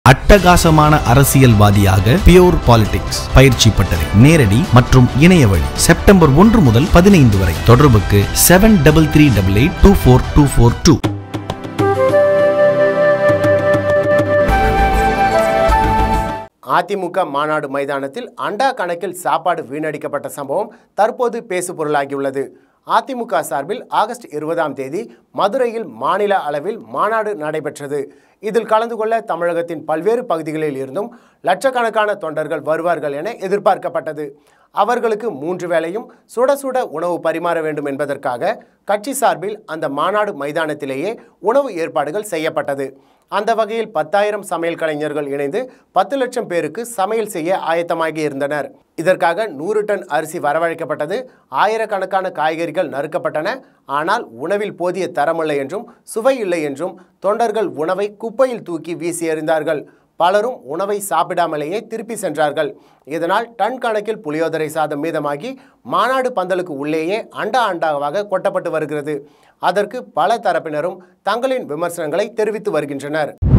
அட்டகாசமான அரசியல்வாதியாக pure politics பயிற்சி பட்டறை நேரடி மற்றும் இணைய வழி செப்டம்பர் ஒன்று முதல் பதினைந்து வரை தொடர்புக்கு seven double three double eight two four two four two AIADMK மாநாடு மைதானத்தில் அண்டா கணக்கில் சாப்பாடு வீணடிக்கப்பட்ட சம்பவம் தற்போது பேசுபொருளாகியுள்ளது அதிமுக சார்பில் ஆகஸ்ட் இருபதாம் தேதி மதுரையில் மாநில அளவில் மாநாடு நடைபெற்றது இதில் கலந்து கொள்ள தமிழகத்தின் பல்வேறு பகுதிகளில் இருந்தும் லட்சக்கணக்கான தொண்டர்கள் வருவார்கள் என எதிர்பார்க்கப்பட்டது அவர்களுக்கு மூன்று வேளையும் சுட சுட உணவு பரிமாற வேண்டும் என்பதற்காக கட்சி சார்பில் அந்த மாநாடு மைதானத்திலேயே உணவு ஏற்பாடுகள் செய்யப்பட்டது அந்த வகையில் பத்தாயிரம் சமையல் கலைஞர்கள் இணைந்து பத்து லட்சம் பேருக்கு சமையல் செய்ய ஆயத்தமாகி இருந்தனர் இதற்காக நூறு டன் அரிசி வரவழைக்கப்பட்டது ஆயிரக்கணக்கான காய்கறிகள் நறுக்கப்பட்டன ஆனால் உணவில் போதிய தரமில்லை என்றும் சுவை இல்லை என்றும் தொண்டர்கள் உணவை குப்பையில் தூக்கி வீசி எறிந்தார்கள் பலரும் உணவை சாப்பிடாமலேயே திருப்பி சென்றார்கள் இதனால் டன் கணக்கில் புளியோதரை சாதம் மீதமாகி மாநாடு பந்தலுக்கு உள்ளேயே அண்டா அண்டாவாக கொட்டப்பட்டு வருகிறது அதற்கு பல தரப்பினரும் தங்களின் விமர்சனங்களை தெரிவித்து வருகின்றனர்